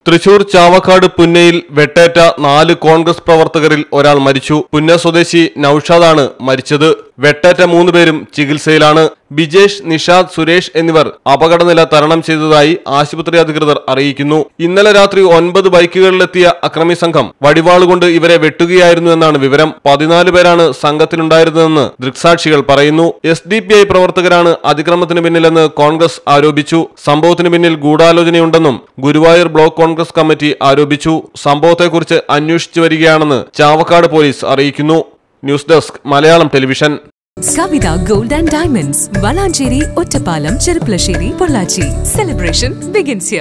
തൃശൂർ ചാവക്കാട് പുന്നയിൽ വെട്ടേറ്റ നാല് കോൺഗ്രസ് പ്രവർത്തകരിൽ ഒരാൾ മരിച്ചു പുന്ന സ്വദേശി നൌഷാദാണ് മരിച്ചത് വെട്ടേറ്റ മൂന്ന് പേരും ചികിത്സയിലാണ് ബിജേഷ് നിഷാദ് സുരേഷ് എന്നിവർ അപകടനില തരണം ചെയ്തതായി ആശുപത്രി അധികൃതർ അറിയിക്കുന്നു ഇന്നലെ രാത്രി ഒൻപത് ബൈക്കുകളിലെത്തിയ അക്രമി സംഘം വടിവാളുകൊണ്ട് ഇവരെ വെട്ടുകയായിരുന്നു എന്നാണ് വിവരം പതിനാല് പേരാണ് സംഘത്തിലുണ്ടായിരുന്നതെന്ന് ദൃക്സാക്ഷികൾ പറയുന്നു എസ് ഡി പി ഐ പ്രവർത്തകരാണ് അതിക്രമത്തിന് പിന്നിലെന്ന് കോൺഗ്രസ് ആരോപിച്ചു സംഭവത്തിന് പിന്നിൽ ഗൂഢാലോചനയുണ്ടെന്നും ഗുരുവായൂർ ബ്ലോക്ക് കോൺഗ്രസ് കമ്മിറ്റി ആരോപിച്ചു സംഭവത്തെക്കുറിച്ച് അന്വേഷിച്ചു വരികയാണെന്ന് ചാവക്കാട് പോലീസ് അറിയിക്കുന്നു news desk Malayalam television Kavitha gold and diamonds Valanchery Ottapalam Cherpulassery Pollachi celebration begins here